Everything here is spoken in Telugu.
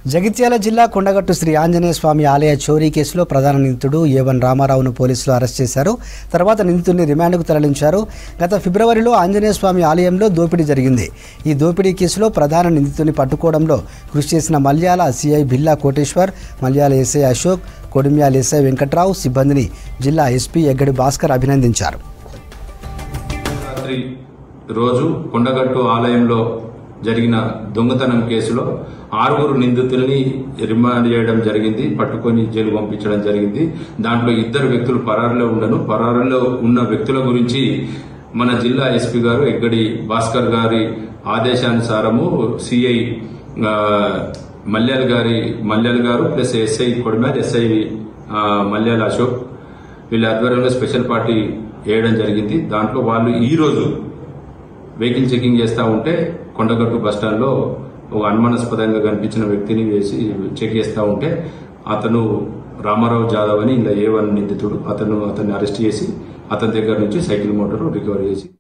జగిత్యాల జిల్లా కొండగట్టు శ్రీ ఆంజనేయ స్వామి ఆలయ చోరీ కేసులో ప్రధాన నిందితుడు ఏవన్ రామారావును పోలీసులు అరెస్ట్ చేశారు తర్వాత నిందితుడిని రిమాండ్కు తరలించారు గత ఫిబ్రవరిలో ఆంజనేయ స్వామి ఆలయంలో దోపిడీ జరిగింది ఈ దోపిడీ కేసులో ప్రధాన నిందితుడిని పట్టుకోవడంలో కృషి చేసిన Malyala CI Billa Koteshwar Malyala SI Ashok Kodimyala SI Venkatrao సిబ్బందిని జిల్లా ఎస్పీ ఎగ్గడి భాస్కర్ అభినందించారు రాత్రి రోజు కొండగట్టు ఆలయంలో జరిగిన దొంగతనం కేసులో ఆరుగురు నిందితుల్ని రిమాండ్ చేయడం జరిగింది పట్టుకొని జైలు పంపించడం జరిగింది దాంట్లో ఇద్దరు వ్యక్తులు పరారులో ఉండను పరారులో ఉన్న వ్యక్తుల గురించి మన జిల్లా ఎస్పీ గారు ఎగ్గడి భాస్కర్ గారి ఆదేశానుసారము సిఐ మల్యాల్ గారి మల్యాల్ గారు ప్లస్ ఎస్ఐ కొడిమేర్ ఎస్ఐ ఆ, మల్యాల్ అశోక్ వీళ్ళ ఆధ్వర్యంలో స్పెషల్ పార్టీ వేయడం జరిగింది దాంట్లో వాళ్ళు ఈ రోజు వెహికల్ చెకింగ్ చేస్తూ ఉంటే కొండగట్టు బస్టాండ్లో ఒక అనుమానాస్పదంగా కనిపించిన వ్యక్తిని వేసి చెక్ చేస్తూ ఉంటే అతను రామారావు జాదవ్ అని ఇలా ఏ వన్ నిందితుడు అతను అతన్ని అరెస్ట్ చేసి అతని దగ్గర నుంచి సైకిల్ మోటార్ రికవర్ చేసి